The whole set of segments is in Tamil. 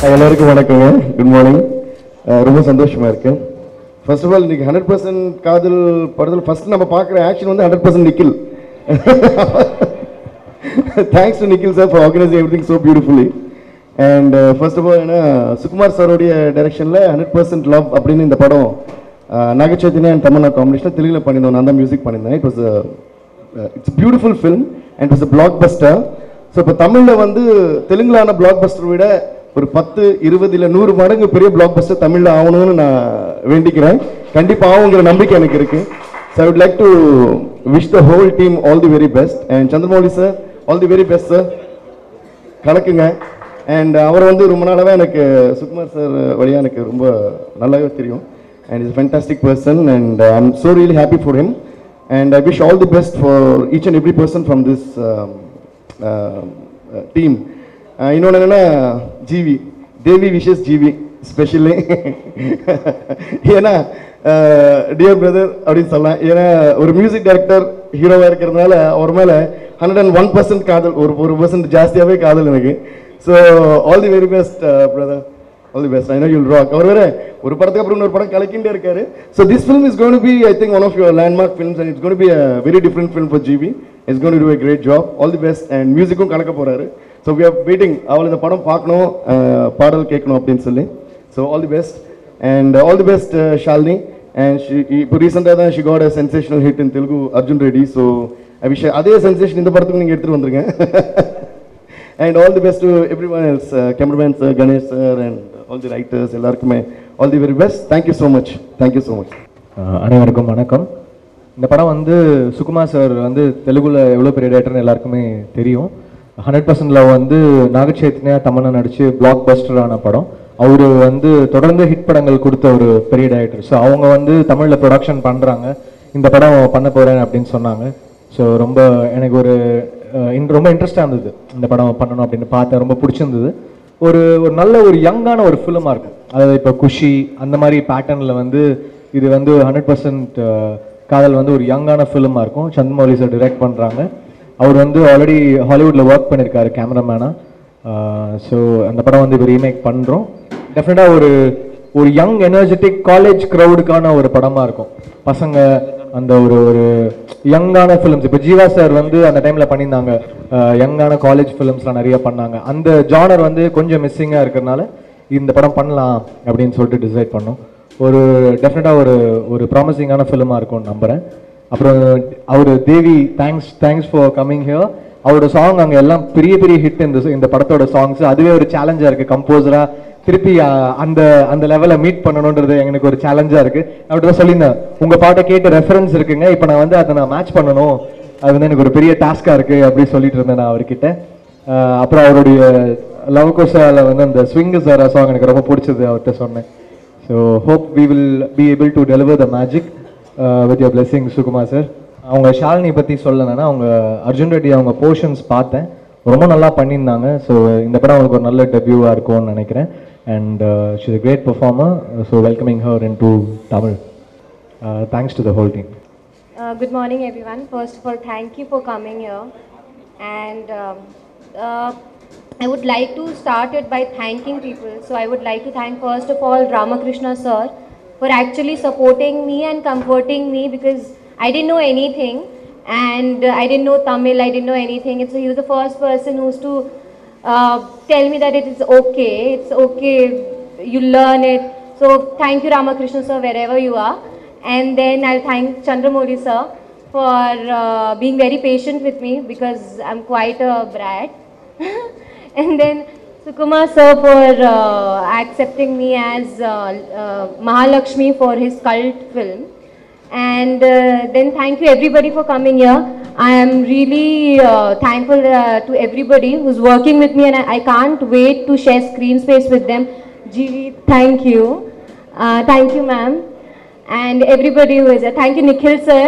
எல்லாருக்கும் வணக்கங்க குட் மார்னிங் ரொம்ப சந்தோஷமா இருக்கு ஃபர்ஸ்ட் ஆஃப் ஆல் இன்னைக்கு ஹண்ட்ரட் பர்சன்ட் காதல் படத்தில் ஃபர்ஸ்ட் நம்ம பார்க்குற ஆக்ஷன் வந்து hundred percent Nikhil thanks to Nikhil sir for organising everything so beautifully and first of all என்ன சுகுமார் சாரோடைய டைரக்ஷனில் ஹண்ட்ரட் பர்சன்ட் லவ் அப்படின்னு இந்த படம் நாகச்சைத்தன்யா அண்ட் தமன்னா காம்பினேஷனில் தெலுங்கில் பண்ணியிருந்தோம் நான் தான் மியூசிக் பண்ணியிருந்தேன் it was it's beautiful film and it's blockbuster so இப்போ தமிழில் வந்து தெலுங்குலான பிளாக் பஸ்டர் விட ஒரு பத்து இருபது இல்லை நூறு மடங்கு பெரிய பிளாக் பஸ்டர் தமிழில் ஆகணும்னு நான் வேண்டிக்கிறேன் கண்டிப்பாக ஆகுங்கிற நம்பிக்கை எனக்கு இருக்கு so I would like to wish the whole team all the very best and Chandramouli sir all the very best sir கலக்குங்க அண்ட் அவர் வந்து ரொம்ப நாளாவே எனக்கு சுகுமார் சார் வழியாக எனக்கு ரொம்ப நல்லாவே தெரியும் and is fantastic person and I am so really happy for him and I wish all the best for each and every person from this team இன்னொன்று என்னென்னா ஜிவி தேவி விஷஸ் ஜிவி ஸ்பெஷலி ஏன்னா டியர் பிரதர் அப்படின்னு சொல்லலாம் ஏன்னா ஒரு மியூசிக் டைரக்டர் ஹீரோவாக இருக்கிறதுனால அவர் மேலே ஹண்ட்ரட் அண்ட் ஒன் பர்சன்ட் காதல் ஒரு ஒரு பர்சன்ட் ஜாஸ்தியாகவே காதல் எனக்கு so all the very best brother all the best I know you'll rock அவர் வேற ஒரு படத்துக்கு அப்புறம் இன்னொரு படம் கலக்கிண்டே இருக்காரு so this film is gonna be I think one of your landmark films and it's gonna be a very different film for GV it's gonna do a great job all the best and மியூசிக்கும் கலக்க போறாரு ஸோ வி ஆர் வெயிட்டிங் அவள் இந்த படம் பார்க்கணும் அஹ், பாடல் கேட்கணும் அப்படின்னு சொல்லி so all the best and all the best Shalini and இப்போ ரீசெண்டாக தான் she got a sensational hit in Telugu Arjun Reddy so I wish அதே சென்சேஷன் இந்த படத்துக்கு நீங்கள் எடுத்துகிட்டு வந்துருங்க and all the best to everyone else cameraman sir Ganesh sir and all the writers எல்லாருக்குமே all the very best thank you so much thank you so much ah அனைவருக்கும் வணக்கம் இந்த படம் வந்து சுகுமார் சார் வந்து தெலுங்குல எவ்வளோ பெரிய டேரக்டர்னு எல்லாருக்குமே தெரியும் ஹண்ட்ரட் பர்சன்ட்ல வந்து நாகச்சைத்தன்யா தமன்னா நடிச்சு பிளாக் பஸ்டரான படம் அவர் வந்து தொடர்ந்து ஹிட் படங்கள் கொடுத்த ஒரு பெரிய டைரக்டர் ஸோ அவங்க வந்து தமிழில் ப்ரொடக்ஷன் பண்ணுறாங்க இந்த படம் பண்ண போகிறேன் அப்படின்னு சொன்னாங்க ஸோ ரொம்ப எனக்கு ஒரு அஹ், in- ரொம்ப இன்ட்ரெஸ்டாக இருந்தது இந்த படம் பண்ணணும் அப்படின்னு பார்த்தேன் ரொம்ப பிடிச்சிருந்தது ஒரு ஒரு நல்ல ஒரு யங்கான ஒரு ஃபிலிமாக இருக்கும் அதாவது இப்போ குஷி அந்த மாதிரி பேட்டர்னில் வந்து இது வந்து ஹண்ட்ரட் பர்சன்ட் காதல் வந்து ஒரு யங்கான ஃபிலிமாக இருக்கும் சந்திரமௌலி சார் டிரெக்ட் பண்ணுறாங்க அவர் வந்து ஆல்ரெடி ஹாலிவுட்டில் ஒர்க் பண்ணியிருக்காரு கேமராமேனாக ஸோ அந்த படம் வந்து இப்போ ரீமேக் பண்ணுறோம் டெஃபினட்டாக ஒரு ஒரு யங் எனர்ஜெட்டிக் காலேஜ் க்ரௌடுக்கான ஒரு படமாக இருக்கும் பசங்க அந்த ஒரு ஒரு யங்கான ஃபிலிம்ஸ் இப்போ ஜீவா சார் வந்து அந்த டைமில் பண்ணியிருந்தாங்க யங்கான காலேஜ் ஃபிலிம்ஸ்லாம் நிறைய பண்ணாங்க அந்த ஜானர் வந்து கொஞ்சம் மிஸ்ஸிங்காக இருக்கிறனால இந்த படம் பண்ணலாம் அப்படின்னு சொல்லிட்டு டிசைட் பண்ணோம் ஒரு டெஃபினட்டாக ஒரு ஒரு ப்ராமிசிங்கான ஃபிலிமாக இருக்கும்னு நம்புகிறேன் அப்புறம் அவர் Devi thanks thanks for coming here அவரோட சாங் அங்கே எல்லாம் பெரிய பெரிய ஹிட் இந்த இந்த படத்தோட சாங்ஸ் அதுவே ஒரு சேலஞ்சாக இருக்குது கம்போசராக திருப்பி அஹ், அந்த அந்த லெவலை மீட் பண்ணணுன்றது எனக்கு ஒரு சேலஞ்சாக இருக்குது அப்படி தான் சொல்லியிருந்தேன் உங்கள் பாட்டை கேட்டு ரெஃபரன்ஸ் இருக்குங்க இப்போ நான் வந்து அதை நான் மேட்ச் பண்ணணும் அது வந்து எனக்கு ஒரு பெரிய டாஸ்காக இருக்குது அப்படி சொல்லிட்டு இருந்தேன் நான் அவர்கிட்ட அஹ், அப்புறம் அவருடைய லவ் கோஷால வந்து அந்த ஸ்விங் சார் சாங் எனக்கு ரொம்ப பிடிச்சது அவர்கிட்ட சொன்னேன் so hope we will be able to deliver the magic with your blessing Sukumar sir அவங்க ஷாலினி பற்றி சொல்லணும்னா அவங்க அர்ஜுன் ரெட்டி அவங்க போர்ஷன்ஸ் பார்த்தேன் ரொம்ப நல்லா பண்ணியிருந்தாங்க ஸோ இந்த படம் அவங்களுக்கு ஒரு நல்ல டெபியூவாக இருக்கும்னு நினைக்கிறேன் and she great performer so welcoming her in to Tamil thanks to the whole team Uh, good morning, everyone. First of all, thank you for coming here. And um, uh, I would like to start it by thanking people. So I would like to thank first of all Ramakrishna sir for actually supporting me and comforting me because I didn't know anything and uh, I didn't know Tamil, I didn't know anything. And so he was the first person who's to uh, tell me that it is okay, it's okay, you learn it. So thank you Ramakrishna sir wherever you are. And then I'll thank Chandramouli sir for uh, being very patient with me because I'm quite a brat. and then Sukumar sir for uh, accepting me as uh, uh, Mahalakshmi for his cult film. And uh, then thank you everybody for coming here. I am really uh, thankful uh, to everybody who's working with me and I, I can't wait to share screen space with them. Jeevi, thank you. Uh, thank you ma'am. And everybody who is there. Thank you Nikhil sir.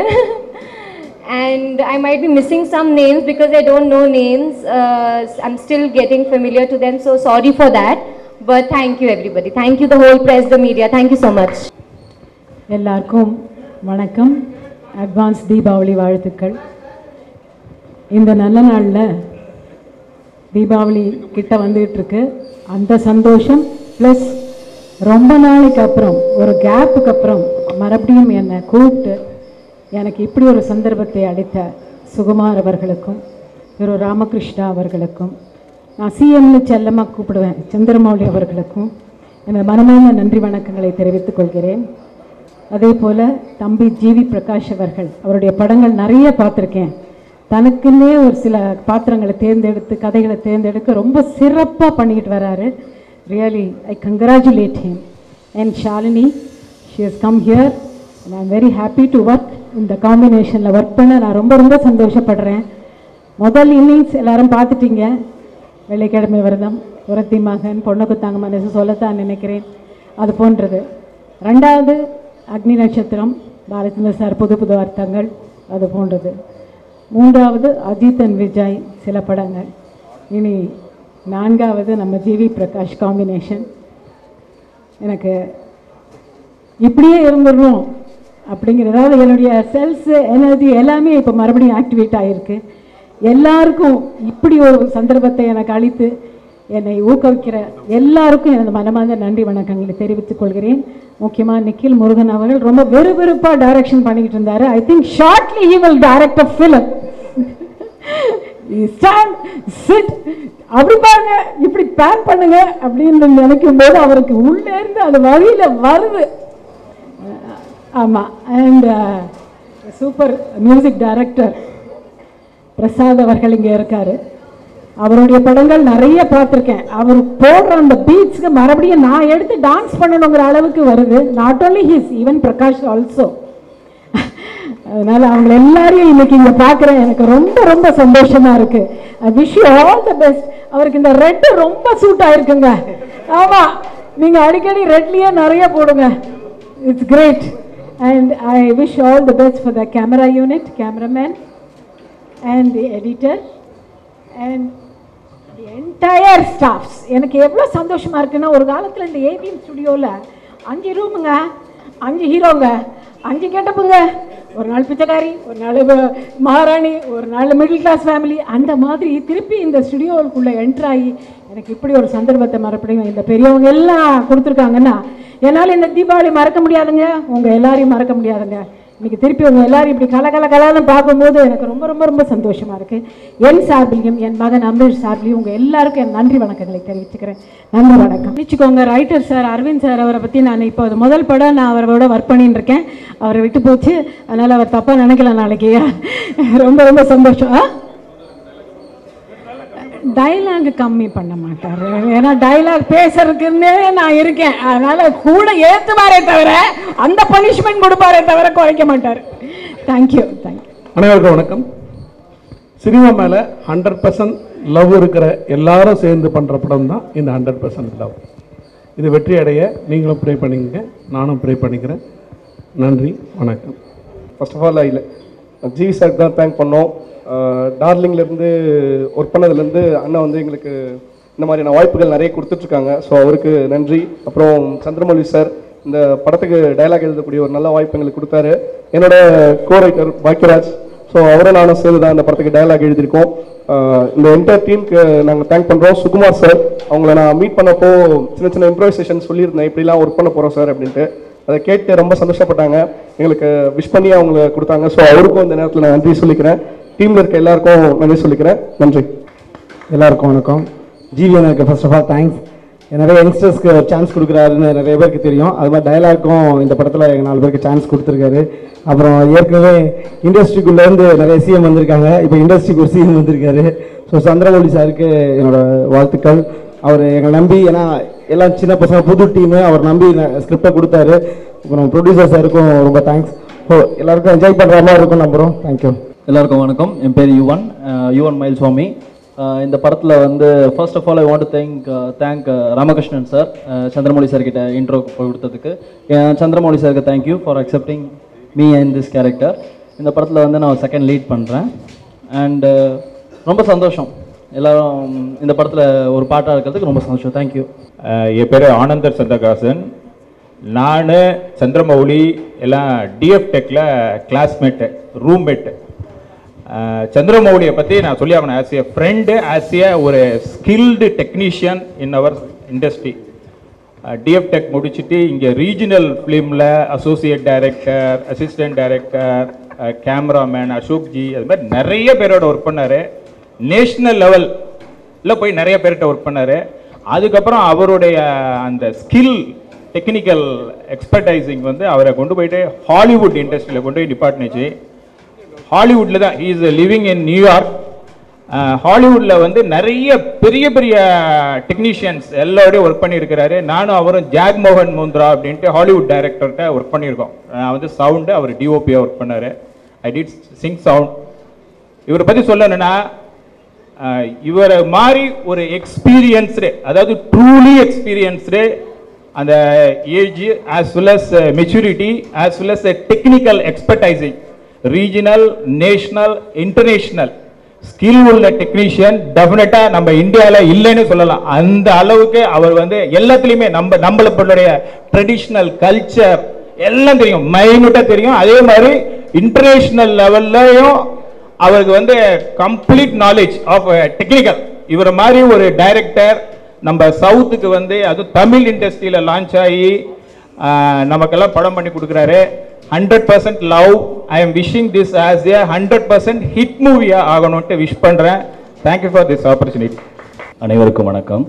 and I might be missing some names because I don't know names. Uh, I'm still getting familiar to them, so sorry for that. But thank you, everybody. Thank you, the whole press, the media. Thank you so much. எல்லாருக்கும் வணக்கம் அட்வான்ஸ் தீபாவளி வாழ்த்துக்கள் இந்த நல்ல நாளில் தீபாவளி கிட்ட வந்துகிட்டு இருக்கு அந்த சந்தோஷம் ப்ளஸ் ரொம்ப நாளைக்கு அப்புறம் ஒரு கேப்புக்கு அப்புறம் மறுபடியும் என்னை கூப்பிட்டு எனக்கு இப்படி ஒரு சந்தர்ப்பத்தை அளித்த சுகுமார் அவர்களுக்கும் திரு ராமகிருஷ்ணா அவர்களுக்கும் நான் சிஎம்னு செல்லமாக கூப்பிடுவேன் சந்திரமௌலி அவர்களுக்கும் எனது மனமார்ந்த நன்றி வணக்கங்களை தெரிவித்துக் கொள்கிறேன் அதே போல் தம்பி ஜிவி பிரகாஷ் அவர்கள் அவருடைய படங்கள் நிறைய பார்த்துருக்கேன் தனக்குன்னே ஒரு சில பாத்திரங்களை தேர்ந்தெடுத்து கதைகளை தேர்ந்தெடுக்க ரொம்ப சிறப்பாக பண்ணிக்கிட்டு வராரு really I congratulate him and Shalini she has come here and I'm very happy to work இந்த காம்பினேஷனில் ஒர்க் பண்ண நான் ரொம்ப ரொம்ப சந்தோஷப்படுறேன் முதல் இன்னிங்ஸ் எல்லாரும் பார்த்துட்டீங்க வெள்ளிக்கிழமை விரதம் உரத்தி மகன் பொண்ணுக்குத்தாங்க மனசு சொல்லத்தான் நினைக்கிறேன் அது போன்றது ரெண்டாவது அக்னி நட்சத்திரம் பாலச்சந்திர சார் புது புது அர்த்தங்கள் அது போன்றது மூன்றாவது அஜித் அண்ட் விஜய் சில படங்கள் இனி நான்காவது நம்ம ஜிவி பிரகாஷ் காம்பினேஷன் எனக்கு இப்படியே இருந்துடணும் அப்படிங்கிற அதாவது என்னுடைய செல்ஸ் எனர்ஜி எல்லாமே இப்போ மறுபடியும் ஆக்டிவேட் ஆகிருக்கு எல்லாருக்கும் இப்படி ஒரு சந்தர்ப்பத்தை எனக்கு அளித்து என்னை ஊக்குவிக்கிற எல்லாருக்கும் எனது மனமார்ந்த நன்றி வணக்கங்களை தெரிவித்துக் கொள்கிறேன் முக்கியமாக நிக்கில் முருகன் அவர்கள் ரொம்ப வெறுவெறுப்பாக டைரக்ஷன் பண்ணிக்கிட்டு இருந்தாரு I think shortly he will direct a film stand sit அப்படி பாருங்க இப்படி பேன் பண்ணுங்க அப்படின்னு நினைக்கும் போது அவருக்கு உள்ளே இருந்து அந்த வழியில வருது ஆமாம் and super music director Prasad அவர்கள் இங்கே இருக்காரு அவருடைய படங்கள் நிறைய பார்த்துருக்கேன் அவர் போடுற அந்த பீட்ஸ்க்கு மறுபடியும் நான் எடுத்து டான்ஸ் பண்ணணுங்கிற அளவுக்கு வருது not only his even Prakash also அதனால அவங்க எல்லாரையும் இன்னைக்கு இங்க பார்க்குறேன் எனக்கு ரொம்ப ரொம்ப சந்தோஷமா இருக்கு I wish you all the best அவருக்கு இந்த ரெட் ரொம்ப சூட் ஆயிருக்குங்க ஆமா நீங்க அடிக்கடி ரெட்லயே நிறைய போடுங்க it's great and I wish all the best for the camera unit cameraman and the editor and entire staffs எனக்கு எவ்வளோ சந்தோஷமா இருக்குன்னா ஒரு காலத்தில் இந்த ஏவிஎம் ஸ்டுடியோவில் அஞ்சு ரூமுங்க அஞ்சு ஹீரோங்க அஞ்சு கெட்டப்புங்க ஒரு நாள் பிச்சைக்காரி ஒரு நாள் வ- மகாராணி ஒரு நாள் மிடில் கிளாஸ் ஃபேமிலி அந்த மாதிரி திருப்பி இந்த ஸ்டுடியோவுக்குள்ளே என்ட்ராகி எனக்கு இப்படி ஒரு சந்தர்ப்பத்தை மறுபடியும் இந்த பெரியவங்க எல்லாம் கொடுத்துருக்காங்கன்னா என்னால் இந்த தீபாவளி மறக்க முடியாதுங்க உங்கள் எல்லாரையும் மறக்க முடியாதுங்க இன்னைக்கு திருப்பி உங்க எல்லாரும் இப்படி கல கல கலன்னு பார்க்கும்போது எனக்கு ரொம்ப ரொம்ப ரொம்ப சந்தோஷமா இருக்கு என் சார்பிலையும் என் மகன் அம்பேஷ் சார்பிலையும் உங்க எல்லாருக்கும் என் நன்றி வணக்கங்களை தெரிவிச்சுக்கிறேன் நன்றி வணக்கம் நினச்சிக்கோங்க ரைட்டர் சார் அரவிந்த் சார் அவரை பத்தி நான் இப்போ அது முதல் படம் நான் அவரோட ஒர்க் பண்ணிட்டு இருக்கேன் அவரை விட்டு போச்சு அதனால அவர் தப்பா நினைக்கல நாளைக்கு ரொம்ப ரொம்ப சந்தோஷம் ஆ? டைலாக் கம்மி பண்ண மாட்டாரு ஏன்னா டைலாக் பேசுறதுக்குன்னே நான் இருக்கேன் அதனால கூட ஏத்துவாரே தவிர அந்த பனிஷ்மெண்ட் கொடுப்பாரே தவிர குறைக்க மாட்டார் தேங்க்யூ தேங்க்யூ அனைவருக்கும் வணக்கம் சினிமா மேலே ஹண்ட்ரட் பர்சன்ட் லவ் இருக்கிற எல்லாரும் சேர்ந்து பண்ணுற படம் தான் இந்த ஹண்ட்ரட் பர்சன்ட் லவ் இது வெற்றி அடைய நீங்களும் ப்ரே பண்ணிக்கங்க நானும் ப்ரே பண்ணிக்கிறேன் நன்றி வணக்கம் ஃபர்ஸ்ட் ஆஃப் ஆல் இல்லை ஜிவி சார் தான் தேங்க் பண்ணோம் டார்லிங்லேருந்து ஒர்க் பண்ணதுலேருந்து அண்ணா வந்து எங்களுக்கு இந்த மாதிரியான வாய்ப்புகள் நிறைய கொடுத்துட்ருக்காங்க ஸோ அவருக்கு நன்றி அப்புறம் சந்திரமௌலி சார் இந்த படத்துக்கு டயலாக் எழுதக்கூடிய ஒரு நல்ல வாய்ப்பு எங்களுக்கு கொடுத்தாரு என்னோட கோ ரைட்டர் பாக்கியராஜ் ஸோ அவரும் நானும் சேர்ந்து தான் இந்த படத்துக்கு டயலாக் எழுதியிருக்கோம் ஆஹ் இந்த என்டையர் டீமுக்கு நாங்கள் தேங்க் பண்ணுறோம் சுகுமார் சார் அவங்கள நான் மீட் பண்ணப்போ சின்ன சின்ன இம்ப்ரவைசேஷன் சொல்லியிருந்தேன் இப்படிலாம் ஒர்க் பண்ண போகிறோம் சார் அப்படின்ட்டு அதை கேட்டு ரொம்ப சந்தோஷப்பட்டாங்க எங்களுக்கு விஷ் பண்ணி அவங்க கொடுத்தாங்க ஸோ அவருக்கும் இந்த நேரத்தில் நான் நன்றி சொல்லிக்கிறேன் டீமில் இருக்க எல்லாருக்கும் நன்றி சொல்லிக்கிறேன் நன்றி எல்லாருக்கும் வணக்கம் ஜிவி எனக்கு ஃபர்ஸ்ட் ஆஃப் ஆல் தேங்க்ஸ் நிறைய யங்ஸ்டர்ஸ்க்கு ஒரு சான்ஸ் கொடுக்குறாருன்னு நிறைய பேருக்கு தெரியும் அது மாதிரி டயலாக்கும் இந்த படத்தில் எங்கள் நாலு பேருக்கு சான்ஸ் கொடுத்துருக்காரு அப்புறம் ஏற்கனவே இண்டஸ்ட்ரிக்குள்ளேருந்து நிறைய சிஎம் வந்திருக்காங்க இப்போ இண்டஸ்ட்ரிக்கு ஒரு சிஎம் வந்திருக்காரு ஸோ சந்திரமௌலி சாருக்கு என்னோட வாழ்த்துக்கள் அவர் எங்களை நம்பி ஏன்னா எல்லாம் சின்ன பசங்க புது டீமு அவர் நம்பி ஸ்கிரிப்டை கொடுத்தாரு அப்புறம் ப்ரொடியூசர் சாருக்கும் ரொம்ப தேங்க்ஸ் ஸோ எல்லாருக்கும் என்ஜாய் பண்ணுற மாதிரி இருக்கும் நம்புகிறோம் தேங்க்யூ எல்லாருக்கும் வணக்கம் என் பேர் யுவன் அஹ் யுவன் மயில் சுவாமி அஹ் இந்த படத்தில் வந்து first of all I want thank thank Ramakrishnan sir Chandramouli sir கிட்ட இன்ட்ரோ கொடுத்ததுக்கு அஹ் சந்திரமௌலி சாருக்கு thank you for accepting me and this character இந்த படத்தில் வந்து நான் செகண்ட் லீட் பண்ணுறேன் அண்டு ரொம்ப சந்தோஷம் எல்லாரும் இந்த படத்தில் ஒரு பாட்டாக இருக்கிறதுக்கு ரொம்ப சந்தோஷம் தேங்க்யூ அஹ் என் பேர் ஆனந்தர் சந்திரகாசன் நான் சந்திரமௌலி எல்லாம் டிஎஃப் டெக்கில் கிளாஸ்மேட்டு ரூம்மேட்டு சந்திரமௌலியை பற்றி நான் சொல்லி ஆகணும் as a friend as a ஒரு skilled technician in our industry DF tech முடிச்சுட்டு இங்கே ரீஜனல் ஃபிலிமில் associate director assistant director cameraman Ashok ji அது மாதிரி நிறைய பேரோட ஒர்க் பண்ணார் நேஷ்னல் லெவலில் போய் நிறைய பேர்கிட்ட ஒர்க் பண்ணார் அதுக்கப்புறம் அவருடைய அந்த ஸ்கில் டெக்னிக்கல் எக்ஸ்பர்டைசிங் வந்து அவரை கொண்டு போயிட்டு ஹாலிவுட் இண்டஸ்ட்ரியில் கொண்டு போய் நிப்பாட்டினுச்சு ஹாலிவுட்டில் தான் இஸ் லிவிங் இன் நியூயார்க் ஹாலிவுட்டில் வந்து நிறைய பெரிய பெரிய டெக்னீஷியன்ஸ் எல்லாரோடையும் ஒர்க் பண்ணியிருக்கிறாரு நானும் அவரும் ஜாக் மோகன் முந்த்ரா அப்படின்ட்டு ஹாலிவுட் டைரக்டர்கிட்ட ஒர்க் பண்ணியிருக்கோம் நான் வந்து சவுண்டு அவர் டிஓபியாக ஒர்க் பண்ணார் ஐ டிட் சிங் சவுண்ட் இவரை பற்றி சொல்லணும்னா அஹ், இவரை மாதிரி ஒரு எக்ஸ்பீரியன்ஸ்டு அதாவது ட்ரூலி எக்ஸ்பீரியன்ஸ்டு அந்த age as well as maturity as well as technical expertising regional national international skill உள்ள டெக்னீஷியன் டெஃபினட்டா நம்ம இந்தியால இல்லைன்னு சொல்லலாம் அந்த அளவுக்கு அவர் வந்து எல்லாத்துலயுமே நம்ம நம்மளுடைய ட்ரெடிஷ்னல் கல்ச்சர் எல்லாம் தெரியும் மைனூட்டா தெரியும் அதே மாதிரி இன்டர்நேஷனல் லெவல்லையும் அவருக்கு வந்து கம்ப்ளீட் நாலேஜ் ஆஃப் டெக்னிக்கல் இவரை மாதிரி ஒரு டைரக்டர் நம்ம சவுத்துக்கு வந்து அதுவும் தமிழ் இண்டஸ்ட்ரியில லான்ச் ஆகி ஆஹ், நமக்கெல்லாம் படம் பண்ணி கொடுக்குறாரு hundred percent love I am wishing this as a hundred percent hit மூவியா ஆகணும்ட்டு விஷ் பண்றேன் தேங்க்யூ ஃபார் திஸ் ஆப்பர்ச்சுனிட்டி அனைவருக்கும் வணக்கம்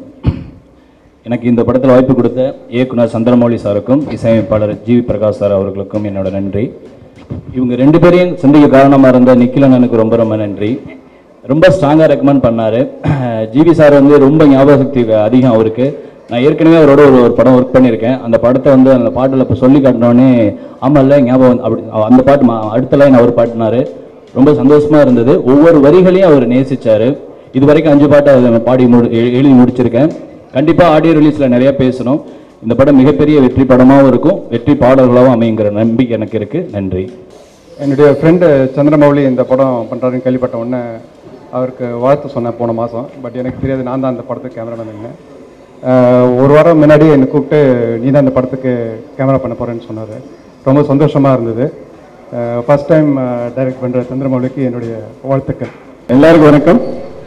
எனக்கு இந்த படத்தில் வாய்ப்பு கொடுத்த இயக்குனர் சந்திரமௌலி சாருக்கும் இசையமைப்பாளர் ஜிவி பிரகாஷ் சார் அவர்களுக்கும் என்னோட நன்றி இவங்க ரெண்டு பேரையும் சந்திக்க காரணமாக இருந்த நிக்கில் அண்ணனுக்கு ரொம்ப ரொம்ப நன்றி ரொம்ப ஸ்ட்ராங்காக ரெக்கமெண்ட் பண்ணார் ஜிவி சார் வந்து ரொம்ப ஞாபக சக்தி அதிகம் அவருக்கு நான் ஏற்கனவே அவரோட ஒரு ஒரு படம் ஒர்க் பண்ணியிருக்கேன் அந்த படத்தை வந்து அந்த பாட்டில் இப்போ சொல்லி காட்டினோடனே ஆமாம்ல ஞாபகம் வந்து- அப்படி அந்த பாட்டு மா- அடுத்த லைன் அவர் பாடினாரு ரொம்ப சந்தோஷமா இருந்தது ஒவ்வொரு வரிகளையும் அவர் நேசிச்சாரு இது வரைக்கும் அஞ்சு பாட்டு அதை பாடி முடி எ- எழுதி முடிச்சிருக்கேன் கண்டிப்பாக ஆடியோ ரிலீஸில் நிறைய பேசணும் இந்த படம் மிகப்பெரிய வெற்றி படமாகவும் இருக்கும் வெற்றி பாடல்களாகவும் அமையுங்கிற நம்பிக்கை எனக்கு இருக்கு நன்றி என்னுடைய ஃப்ரெண்டு சந்திரமௌலி இந்த படம் பண்ணுறாருன்னு கேள்விப்பட்ட உடனே அவருக்கு வாழ்த்து சொன்னேன் போன மாதம் பட் எனக்கு தெரியாது நான் தான் அந்த படத்துக்கு கேமராமேன் இருந்தேன் அஹ் ஒரு வாரம் முன்னாடி என்னை கூப்பிட்டு நீ தான் இந்த படத்துக்கு கேமரா பண்ண போகிறேன்னு சொன்னார் ரொம்ப சந்தோஷமாக இருந்தது ஃபர்ஸ்ட் டைம் டைரக்ட் பண்ணுற சந்திரமௌலிக்கு என்னுடைய வாழ்த்துக்கள் எல்லாருக்கும் வணக்கம்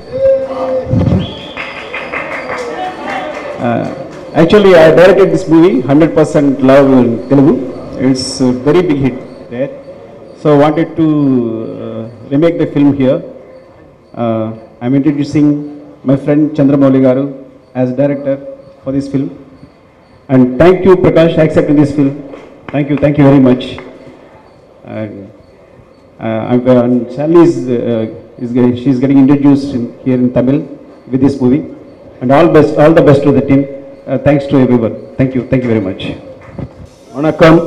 actually I directed this movie hundred percent love in Telugu it's very big hit there so wanted to remake the film here I am introducing my friend Chandramouli garu as director for this film and thank you prakash accepting this film thank you thank you very much and uh, I'm, uh, and Sally is, uh, is getting, she's getting introduced in, here in Tamil with this movie. And all best, all the best to the team. Uh, thanks to everyone. Thank you, thank you very much. வணக்கம்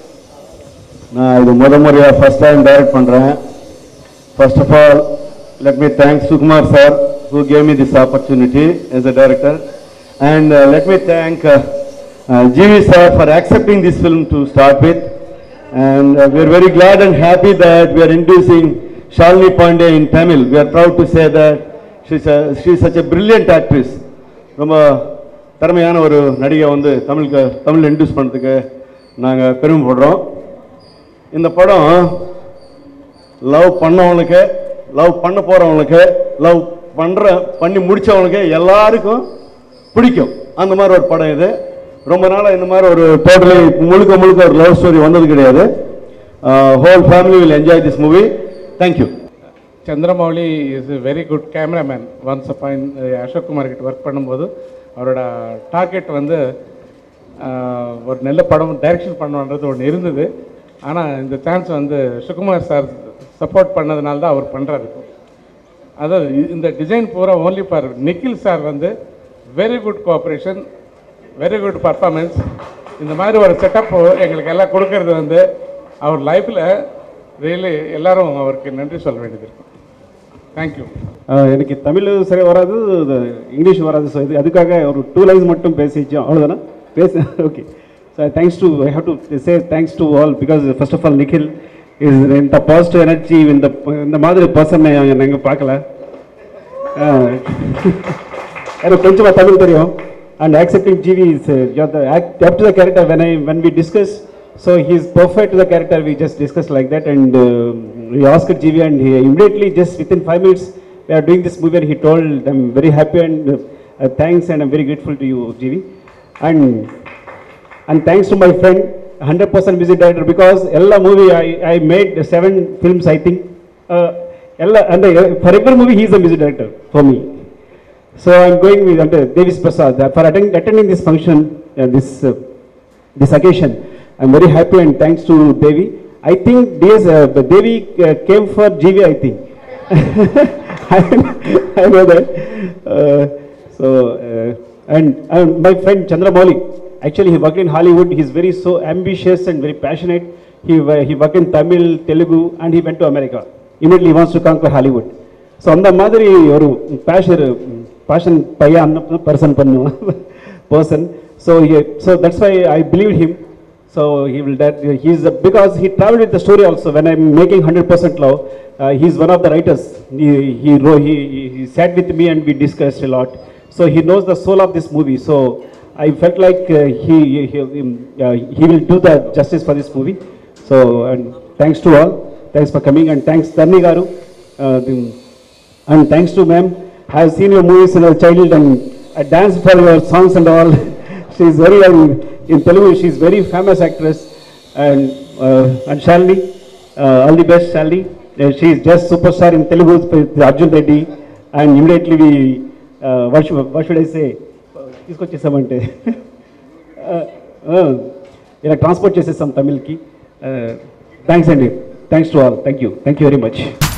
நான் இது முத முறையாக ஃபர்ஸ்ட் டைம் டைரக்ட் பண்ணுறேன் first of all let me thank Sukumar sir who gave me this opportunity as a director and let me thank GV sir for accepting this film to start with and we are very glad and happy that we are introducing Shalini Pandey in Tamil. We are proud to say that she's, a, she's such a brilliant actress. ரொம்ப திறமையான ஒரு நடிகை வந்து தமிழுக்கு தமிழ் இன்ட்ரடியூஸ் பண்ணுறதுக்கு நாங்கள் பெருமைப்படுறோம் இந்த படம் லவ் பண்ணவனுக்கு லவ் பண்ண போகிறவனுக்கு லவ் பண்ணுற பண்ணி முடித்தவனுக்கு எல்லாருக்கும் பிடிக்கும் அந்த மாதிரி ஒரு படம் இது ரொம்ப நாளாக இந்த மாதிரி ஒரு டோட்டலி முழுக்க முழுக்க ஒரு லவ் ஸ்டோரி வந்தது கிடையாது whole family will enjoy this movie thank you Chandramouli is a very good cameraman once அப்பாயின் அசோக் குமார் கிட்ட ஒர்க் பண்ணும்போது அவரோட டார்கெட் வந்து ஆஹ், ஒரு நல்ல படம் டைரக்ஷன் பண்ணணுன்றது ஒன்று இருந்தது ஆனால் இந்த சான்ஸ் வந்து சுகுமார் சார் சப்போர்ட் பண்ணதுனால தான் அவர் பண்ணுறாரு இப்போ அதாவது இ- இந்த டிசைன் பூரா ஓன்லி ஃபார் நிக்கில் சார் வந்து very good cooperation very good performance இந்த மாதிரி ஒரு செட்டப் எங்களுக்கு எல்லாம் கொடுக்கறது வந்து அவர் லைஃப்பில் ரியலி எல்லாரும் அவருக்கு நன்றி சொல்ல வேண்டியது இருக்கும் தேங்க்யூ எனக்கு தமிழ் சரி வராது இது இங்கிலீஷ் வராது ஸோ இது அதுக்காக ஒரு டூ லைன்ஸ் மட்டும் பேசிச்சோம் அவ்வளோதானே பேச okay so thanks to I have to say thanks to all because first of all Nikhil is இந்த பாசிட்டிவ் எனர்ஜி இந்த இந்த மாதிரி பர்சன் நாங்கள் பார்க்கல ஆஹ், எனக்கு கொஞ்சமாக தமிழ் தெரியும் and accepting GV is you are the up to the character when I when we discuss so he is perfect to the character we just discuss like that and we asked GV and he immediately just within five minutes we are doing this movie and he told I'm very happy and uh, thanks and I'm very grateful to you, GV. And and thanks to my friend, 100% music director, because Ella movie I, I made seven films, I think. Uh, Ella, and uh, for every movie, he is the music director for me. So I'm going with uh, Davis Prasad uh, for attend, attending this function, uh, this uh, this occasion. I'm very happy and thanks to Devi. I think DS, uh, the Devi uh, came for GV, I think. I, I know that. Uh, so, uh, and uh, my friend Chandramouli, actually he worked in Hollywood. He's very so ambitious and very passionate. He, uh, he worked in Tamil, Telugu, and he went to America. Immediately he wants to conquer Hollywood. So அந்த மாதிரி ஒரு பேஷன் பேஷன் பையன் அந்த பர்சன் பண்ணுவான் person so so that's why I believe him so he will date he's because he travel with the story also when I'm making hundred percent love he is one of the writers he wrote, he, he sat with me and we discussed a lot. So he knows the soul of this movie. So I felt like uh, he, he, um, uh, he will do the justice for this movie. So and thanks to all. Thanks for coming and thanks Dharni Garu. Uh, the- and thanks to ma'am. I have seen your movies in her childhood and I danced for your songs and all. she is very, um, in Telugu, she is very famous actress. And, uh, and Shalini, uh, all the best Shalini. Uh, she is just superstar in Telugu with Arjun Reddy. And immediately we, uh, what, should, what should I say? తీసుకొచ్చేసామంటే ఇలా ట్రాన్స్పోర్ట్ చేసేసాం తమిళ్కి థ్యాంక్స్ అండి thanks to all thank you thank you very much